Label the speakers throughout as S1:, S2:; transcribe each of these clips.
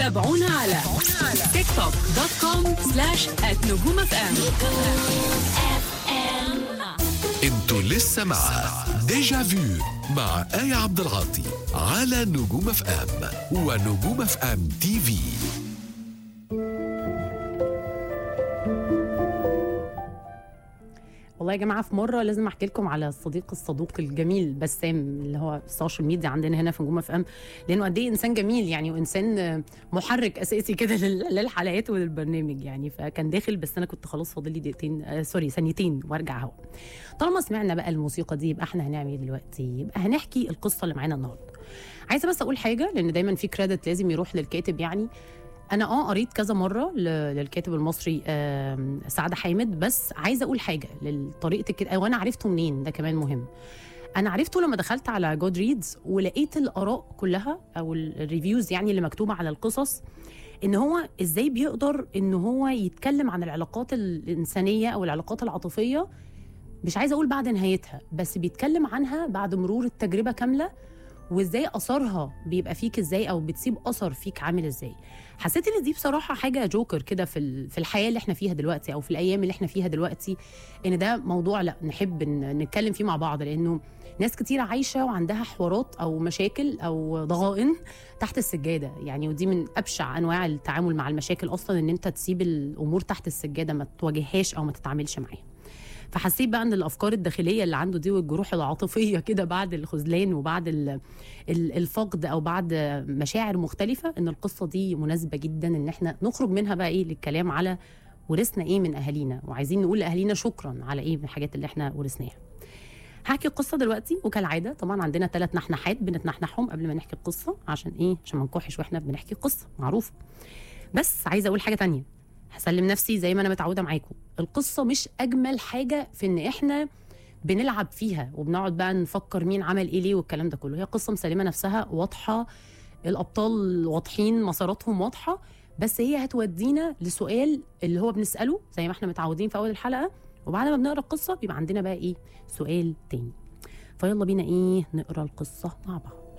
S1: تابعونا على تيك توك دوت كوم سلاش نجوم اف ام
S2: انتوا لسه مع ديجا فيو مع آية عبد العاطي على نجوم اف ام ونجوم اف ام تي في
S3: والله يا جماعه في مره لازم احكي لكم على الصديق الصدوق الجميل بسام اللي هو السوشيال ميديا عندنا هنا في نجوم اف ام لانه قد ايه انسان جميل يعني وانسان محرك اساسي كده لل- للحلقات وللبرنامج يعني فكان داخل بس انا كنت خلاص فاضل لي دقيقتين آه سوري ثانيتين وارجع اهو طالما سمعنا بقى الموسيقى دي يبقى احنا هنعمل ايه دلوقتي يبقى هنحكي القصه اللي معانا النهارده عايزه بس اقول حاجه لان دايما في كريدت لازم يروح للكاتب يعني انا اه قريت كذا مره ل- للكاتب المصري آم، سعد حامد بس عايزه اقول حاجه لطريقه الكتاب وانا عرفته منين ده كمان مهم انا عرفته لما دخلت على جود ريدز ولقيت الاراء كلها او ال- الريفيوز يعني اللي مكتوبه على القصص ان هو ازاي بيقدر ان هو يتكلم عن العلاقات الانسانيه او العلاقات العاطفيه مش عايزه اقول بعد نهايتها بس بيتكلم عنها بعد مرور التجربه كامله وازاي اثرها بيبقى فيك ازاي او بتسيب اثر فيك عامل ازاي حسيت ان دي بصراحه حاجه جوكر كده في ال- في الحياه اللي احنا فيها دلوقتي او في الايام اللي احنا فيها دلوقتي ان ده موضوع لا نحب ن- نتكلم فيه مع بعض لانه ناس كتير عايشه وعندها حوارات او مشاكل او ضغائن تحت السجاده يعني ودي من ابشع انواع التعامل مع المشاكل اصلا ان انت تسيب الامور تحت السجاده ما تواجههاش او ما تتعاملش معاها فحسيت بقى ان الافكار الداخليه اللي عنده دي والجروح العاطفيه كده بعد الخذلان وبعد ال- ال- الفقد او بعد مشاعر مختلفه ان القصه دي مناسبه جدا ان احنا نخرج منها بقى ايه للكلام على ورثنا ايه من اهالينا وعايزين نقول لاهالينا شكرا على ايه من الحاجات اللي احنا ورثناها هحكي القصه دلوقتي وكالعاده طبعا عندنا ثلاث نحنحات بنتنحنحهم قبل ما نحكي القصه عشان ايه عشان ما نكحش واحنا بنحكي القصه معروفه بس عايزه اقول حاجه تانية هسلم نفسي زي ما انا متعوده معاكم القصه مش اجمل حاجه في ان احنا بنلعب فيها وبنقعد بقى نفكر مين عمل ايه ليه والكلام ده كله هي قصه مسلمه نفسها واضحه الابطال واضحين مساراتهم واضحه بس هي هتودينا لسؤال اللي هو بنساله زي ما احنا متعودين في اول الحلقه وبعد ما بنقرا القصه بيبقى عندنا بقى ايه سؤال تاني فيلا بينا ايه نقرا القصه مع بعض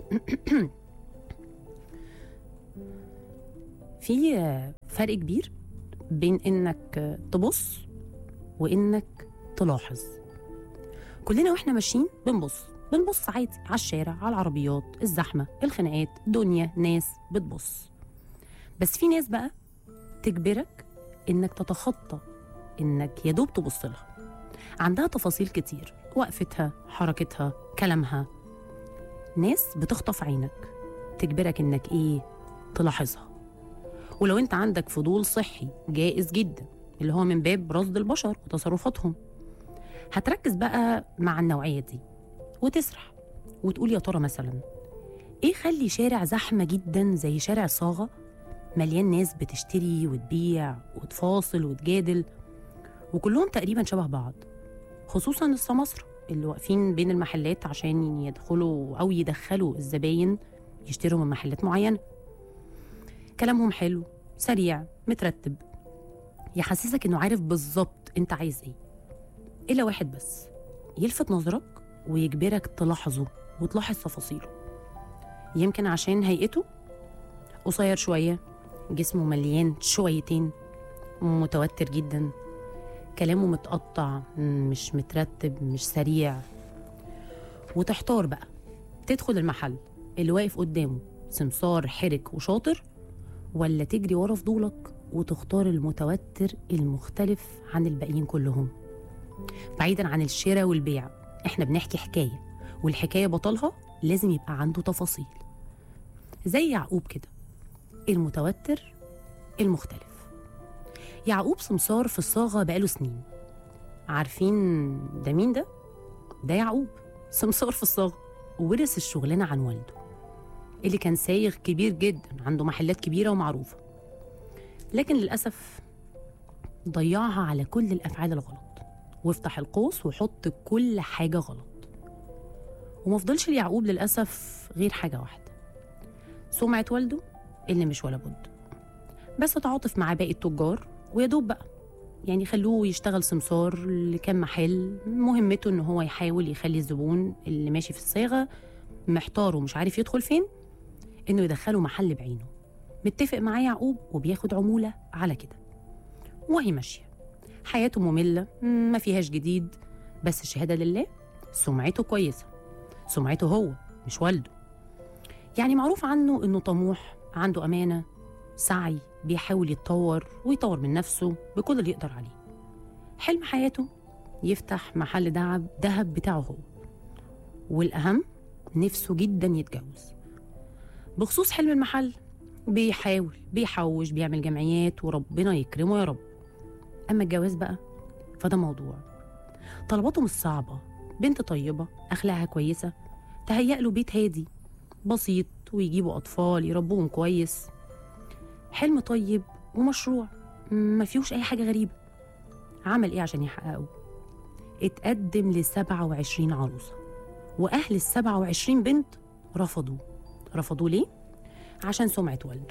S3: في فرق كبير بين انك تبص وانك تلاحظ كلنا واحنا ماشيين بنبص بنبص عادي على الشارع على العربيات الزحمه الخناقات دنيا ناس بتبص بس في ناس بقى تجبرك انك تتخطى انك يا دوب تبص لها عندها تفاصيل كتير وقفتها حركتها كلامها ناس بتخطف عينك تجبرك انك ايه تلاحظها ولو انت عندك فضول صحي جائز جدا اللي هو من باب رصد البشر وتصرفاتهم هتركز بقى مع النوعية دي وتسرح وتقول يا ترى مثلا ايه خلي شارع زحمة جدا زي شارع صاغة مليان ناس بتشتري وتبيع وتفاصل وتجادل وكلهم تقريبا شبه بعض خصوصا السماسرة اللي واقفين بين المحلات عشان يدخلوا أو يدخلوا الزباين يشتروا من محلات معينة كلامهم حلو سريع مترتب يحسسك انه عارف بالظبط انت عايز ايه الا واحد بس يلفت نظرك ويجبرك تلاحظه وتلاحظ تفاصيله يمكن عشان هيئته قصير شوية جسمه مليان شويتين متوتر جدا كلامه متقطع مش مترتب مش سريع وتحتار بقى تدخل المحل اللي واقف قدامه سمسار حرك وشاطر ولا تجري ورا فضولك وتختار المتوتر المختلف عن الباقيين كلهم بعيدا عن الشراء والبيع احنا بنحكي حكاية والحكاية بطلها لازم يبقى عنده تفاصيل زي يعقوب كده المتوتر المختلف يعقوب سمسار في الصاغة بقاله سنين عارفين ده مين ده؟ ده يعقوب سمسار في الصاغة وورث الشغلانة عن والده اللي كان سايغ كبير جدا عنده محلات كبيرة ومعروفة لكن للأسف ضيعها على كل الأفعال الغلط وافتح القوس وحط كل حاجة غلط وما فضلش ليعقوب للأسف غير حاجة واحدة سمعة والده اللي مش ولا بد بس تعاطف مع باقي التجار ويا دوب بقى يعني خلوه يشتغل سمسار لكام محل مهمته ان هو يحاول يخلي الزبون اللي ماشي في الصاغه محتار ومش عارف يدخل فين انه يدخله محل بعينه متفق معاه يعقوب وبياخد عمولة على كده وهي ماشية حياته مملة مم، ما فيهاش جديد بس الشهادة لله سمعته كويسة سمعته هو مش والده يعني معروف عنه إنه طموح عنده أمانة سعي بيحاول يتطور ويطور من نفسه بكل اللي يقدر عليه حلم حياته يفتح محل دهب دهب بتاعه هو والأهم نفسه جدا يتجوز بخصوص حلم المحل بيحاول بيحوش بيعمل جمعيات وربنا يكرمه يا رب أما الجواز بقى فده موضوع طلباته مش صعبة بنت طيبة أخلاقها كويسة تهيأ له بيت هادي بسيط ويجيبوا أطفال يربوهم كويس حلم طيب ومشروع ما فيهوش أي حاجة غريبة عمل إيه عشان يحققه؟ اتقدم ل 27 عروسة وأهل ال 27 بنت رفضوه رفضوه ليه؟ عشان سمعة والده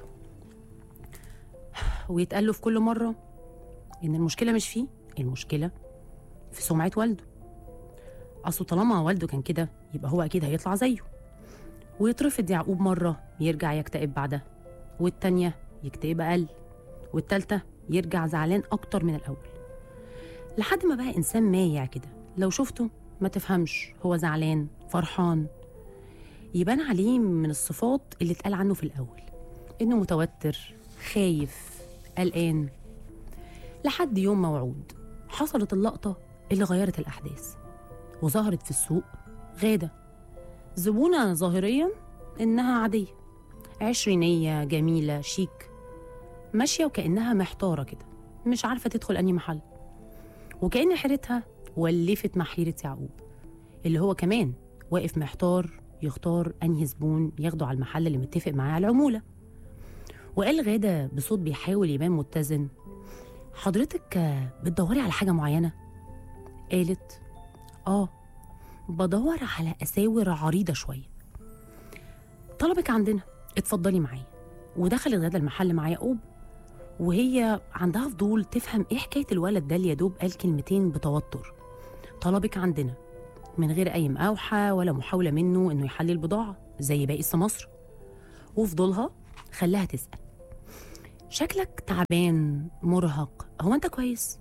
S3: ويتقال له في كل مرة إن المشكلة مش فيه المشكلة في سمعة والده أصله طالما والده كان كده يبقى هو أكيد هيطلع زيه ويترفض يعقوب مرة يرجع يكتئب بعدها والتانية يكتئب أقل والتالتة يرجع زعلان أكتر من الأول لحد ما بقى إنسان مايع كده لو شفته ما تفهمش هو زعلان فرحان يبان عليه من الصفات اللي اتقال عنه في الأول إنه متوتر خايف قلقان لحد يوم موعود حصلت اللقطة اللي غيرت الأحداث وظهرت في السوق غادة زبونة ظاهريا إنها عادية عشرينية جميلة شيك ماشية وكأنها محتارة كده مش عارفة تدخل أنهي محل وكأن حيرتها ولفت مع حيرة يعقوب اللي هو كمان واقف محتار يختار أنهي زبون ياخده على المحل اللي متفق معاه على العمولة وقال غادة بصوت بيحاول يبان متزن حضرتك آه، بتدوري على حاجة معينة؟ قالت آه بدور على أساور عريضة شوية طلبك عندنا اتفضلي معايا ودخلت غادة المحل مع يعقوب وهي عندها فضول تفهم ايه حكاية الولد ده اللي يا دوب قال كلمتين بتوتر طلبك عندنا من غير أي مقاوحة ولا محاولة منه إنه يحلي البضاعة زي باقي السماسرة وفضولها خلاها تسأل شكلك تعبان مرهق هو أنت كويس؟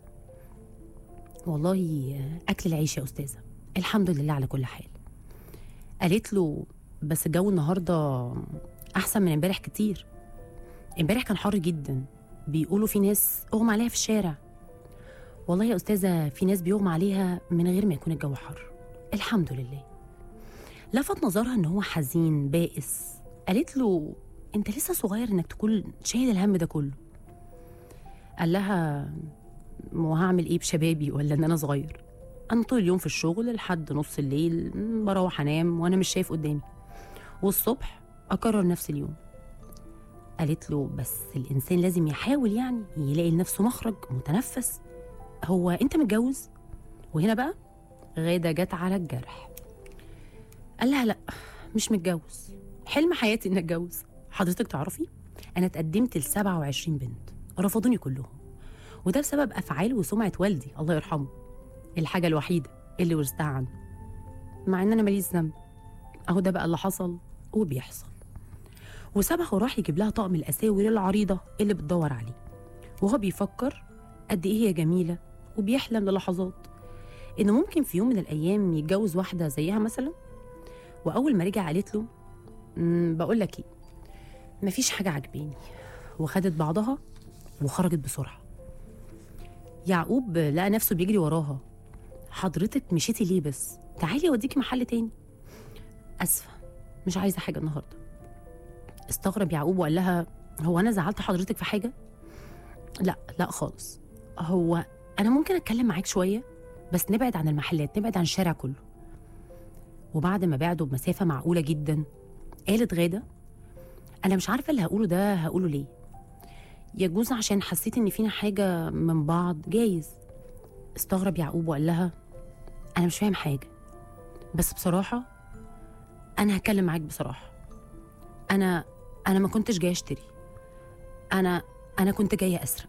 S3: والله أكل العيش يا أستاذة الحمد لله على كل حال قالت له بس الجو النهاردة أحسن من امبارح كتير امبارح كان حر جدا بيقولوا في ناس أغمى عليها في الشارع والله يا أستاذة في ناس بيغمى عليها من غير ما يكون الجو حر الحمد لله لفت نظرها ان هو حزين بائس قالت له انت لسه صغير انك تكون شايل الهم ده كله قال لها وهعمل ايه بشبابي ولا ان انا صغير انا طول اليوم في الشغل لحد نص الليل م، بروح انام وانا مش شايف قدامي والصبح اكرر نفس اليوم قالت له بس الانسان لازم يحاول يعني يلاقي لنفسه مخرج متنفس هو انت متجوز وهنا بقى غادة جت على الجرح قال لها لا مش متجوز حلم حياتي اني اتجوز حضرتك تعرفي انا اتقدمت ل 27 بنت رفضوني كلهم وده بسبب افعال وسمعه والدي الله يرحمه الحاجه الوحيده اللي ورثتها عنه مع ان انا ماليش ذنب اهو ده بقى اللي حصل وبيحصل وسابها وراح يجيب لها طقم الاساور العريضه اللي بتدور عليه وهو بيفكر قد ايه هي جميله وبيحلم للحظات انه ممكن في يوم من الايام يتجوز واحده زيها مثلا واول ما رجع قالت له "أمم، بقول لك ايه مفيش حاجه عجباني وخدت بعضها وخرجت بسرعه يعقوب لقى نفسه بيجري وراها حضرتك مشيتي ليه بس تعالي اوديكي محل تاني اسفه مش عايزه حاجه النهارده استغرب يعقوب وقال لها هو انا زعلت حضرتك في حاجه لا لا خالص هو انا ممكن اتكلم معاك شويه بس نبعد عن المحلات نبعد عن الشارع كله وبعد ما بعدوا بمسافة معقولة جدا قالت غادة أنا مش عارفة اللي هقوله ده هقوله ليه يجوز عشان حسيت إن فينا حاجة من بعض جايز استغرب يعقوب وقال لها أنا مش فاهم حاجة بس بصراحة أنا هتكلم معاك بصراحة أنا أنا ما كنتش جاية أشتري أنا أنا كنت جاية أسرق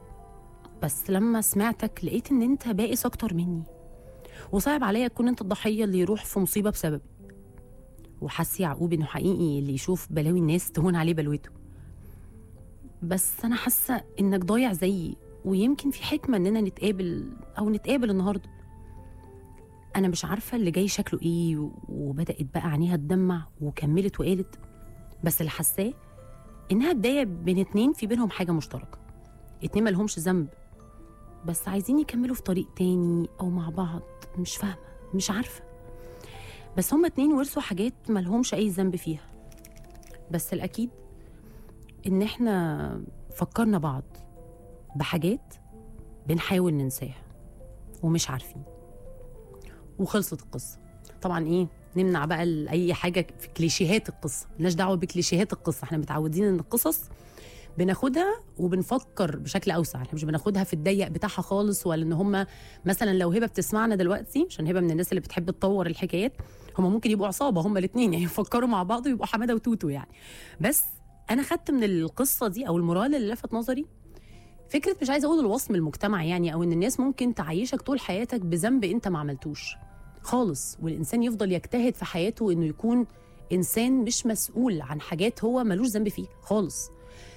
S3: بس لما سمعتك لقيت ان انت بائس اكتر مني وصعب عليا تكون انت الضحيه اللي يروح في مصيبه بسببي وحس يعقوب انه حقيقي اللي يشوف بلاوي الناس تهون عليه بلوته بس انا حاسه انك ضايع زيي ويمكن في حكمه اننا نتقابل او نتقابل النهارده انا مش عارفه اللي جاي شكله ايه و- وبدات بقى عينيها تدمع وكملت وقالت بس اللي حاساه انها بدايه بين اتنين في بينهم حاجه مشتركه اتنين مالهمش ذنب بس عايزين يكملوا في طريق تاني او مع بعض مش فاهمه مش عارفه بس هما اتنين ورثوا حاجات مالهمش اي ذنب فيها بس الاكيد ان احنا فكرنا بعض بحاجات بنحاول ننساها ومش عارفين وخلصت القصه طبعا ايه نمنع بقى ال- اي حاجه في كليشيهات القصه ملناش دعوه بكليشيهات القصه احنا متعودين ان القصص بناخدها وبنفكر بشكل اوسع احنا مش بناخدها في الضيق بتاعها خالص ولا ان هم مثلا لو هبه بتسمعنا دلوقتي عشان هبه من الناس اللي بتحب تطور الحكايات هم ممكن يبقوا عصابه هم الاثنين يعني يفكروا مع بعض ويبقوا حماده وتوتو يعني بس انا خدت من القصه دي او المورال اللي لفت نظري فكره مش عايزه اقول الوصم المجتمعي يعني او ان الناس ممكن تعيشك طول حياتك بذنب انت ما عملتوش خالص والانسان يفضل يجتهد في حياته انه يكون انسان مش مسؤول عن حاجات هو ملوش ذنب فيه خالص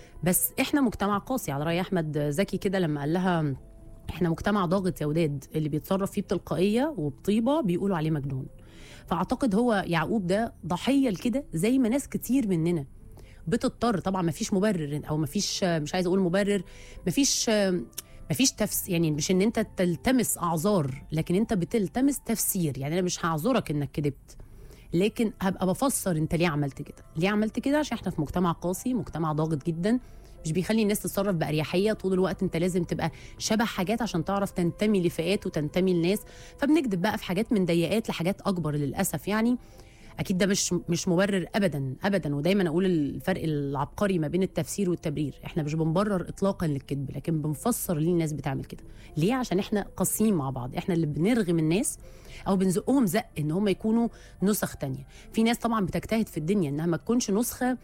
S3: بس احنا مجتمع قاسي على راي احمد زكي كده لما قال لها احنا مجتمع ضاغط يا وداد اللي بيتصرف فيه بتلقائيه وبطيبه بيقولوا عليه مجنون فاعتقد هو يعقوب ده ضحيه لكده زي ما ناس كتير مننا بتضطر طبعا ما فيش مبرر او ما فيش مش عايزه اقول مبرر ما فيش ما فيش تفس يعني مش ان انت تلتمس اعذار لكن انت بتلتمس تفسير يعني انا مش هعذرك انك كذبت لكن هبقى بفسر انت ليه عملت كده ليه عملت كده عشان احنا في مجتمع قاسي مجتمع ضاغط جدا مش بيخلي الناس تتصرف بأريحية طول الوقت انت لازم تبقى شبه حاجات عشان تعرف تنتمي لفئات وتنتمي لناس فبنكذب بقى في حاجات من ضيقات لحاجات اكبر للاسف يعني اكيد ده مش مش مبرر ابدا ابدا ودايما اقول الفرق العبقري ما بين التفسير والتبرير احنا مش بنبرر اطلاقا للكذب لكن بنفسر ليه الناس بتعمل كده ليه عشان احنا قاسيين مع بعض احنا اللي بنرغم الناس او بنزقهم زق ان هم يكونوا نسخ تانية في ناس طبعا بتجتهد في الدنيا انها ما تكونش نسخه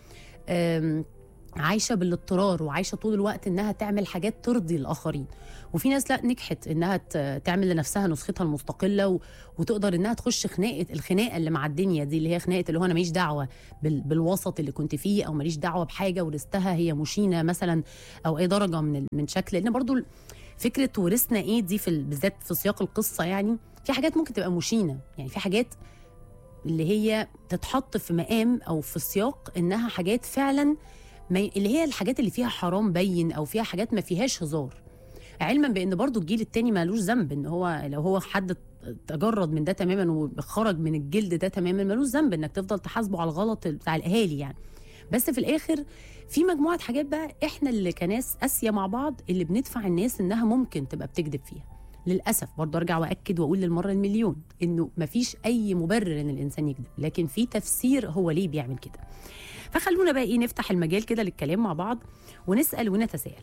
S3: آم، عايشه بالاضطرار وعايشه طول الوقت انها تعمل حاجات ترضي الاخرين وفي ناس لا نجحت انها ت- تعمل لنفسها نسختها المستقله و... وتقدر انها تخش خناقه الخناقه اللي مع الدنيا دي اللي هي خناقه اللي هو انا ماليش دعوه بال... بالوسط اللي كنت فيه او ماليش دعوه بحاجه ورثتها هي مشينه مثلا او اي درجه من ال... من شكل لان برضو ال- فكره ورثنا ايه دي في ال... بالذات في سياق القصه يعني في حاجات ممكن تبقى مشينه يعني في حاجات اللي هي تتحط في مقام او في سياق انها حاجات فعلا ما ي- اللي هي الحاجات اللي فيها حرام بين او فيها حاجات ما فيهاش هزار علما بان برضو الجيل التاني مالوش ذنب ان هو لو هو حد تجرد من ده تماما وخرج من الجلد ده تماما مالوش ذنب انك تفضل تحاسبه على الغلط بتاع الاهالي يعني بس في الاخر في مجموعه حاجات بقى احنا اللي كناس قاسيه مع بعض اللي بندفع الناس انها ممكن تبقى بتكذب فيها للاسف برضه ارجع واكد واقول للمره المليون انه مفيش اي مبرر ان الانسان يكذب لكن في تفسير هو ليه بيعمل كده فخلونا بقى ايه نفتح المجال كده للكلام مع بعض ونسال ونتساءل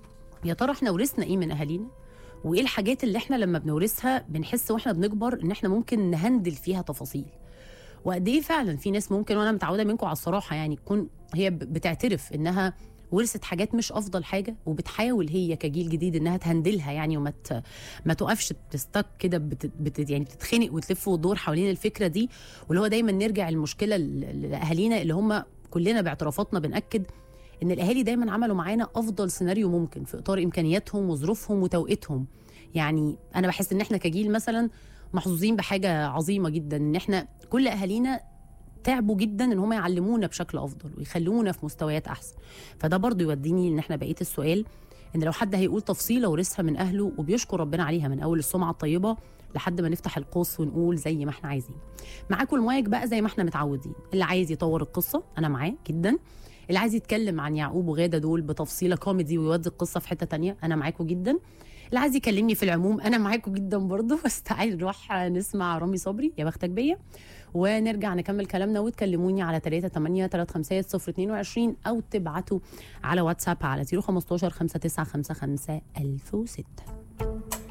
S3: يا ترى احنا ورثنا ايه من اهالينا وايه الحاجات اللي احنا لما بنورثها بنحس واحنا بنكبر ان احنا ممكن نهندل فيها تفاصيل وقد ايه فعلا في ناس ممكن وانا متعوده منكم على الصراحه يعني تكون هي ب- بتعترف انها ورثت حاجات مش افضل حاجه وبتحاول هي كجيل جديد انها تهندلها يعني وما ت... ما تقفش تستك كده بت... بت... يعني بتتخنق وتلف وتدور حوالين الفكره دي واللي هو دايما نرجع المشكله ل- لاهالينا اللي هم كلنا باعترافاتنا بناكد ان الاهالي دايما عملوا معانا افضل سيناريو ممكن في اطار امكانياتهم وظروفهم وتوقيتهم يعني انا بحس ان احنا كجيل مثلا محظوظين بحاجه عظيمه جدا ان احنا كل اهالينا تعبوا جدا ان هم يعلمونا بشكل افضل ويخلونا في مستويات احسن فده برضو يوديني ان احنا بقيه السؤال ان لو حد هيقول تفصيله ورثها من اهله وبيشكر ربنا عليها من اول السمعه الطيبه لحد ما نفتح القوس ونقول زي ما احنا عايزين معاكم المايك بقى زي ما احنا متعودين اللي عايز يطور القصه انا معاه جدا اللي عايز يتكلم عن يعقوب وغاده دول بتفصيله كوميدي ويودي القصه في حته تانية انا معاكم جدا اللي عايز يكلمني في العموم انا معاكم جدا برضه بس تعالي نروح نسمع رامي صبري يا بختك بيا ونرجع نكمل كلامنا وتكلموني على 3 8 3 5 0 22 او تبعتوا على واتساب على 015 595 1006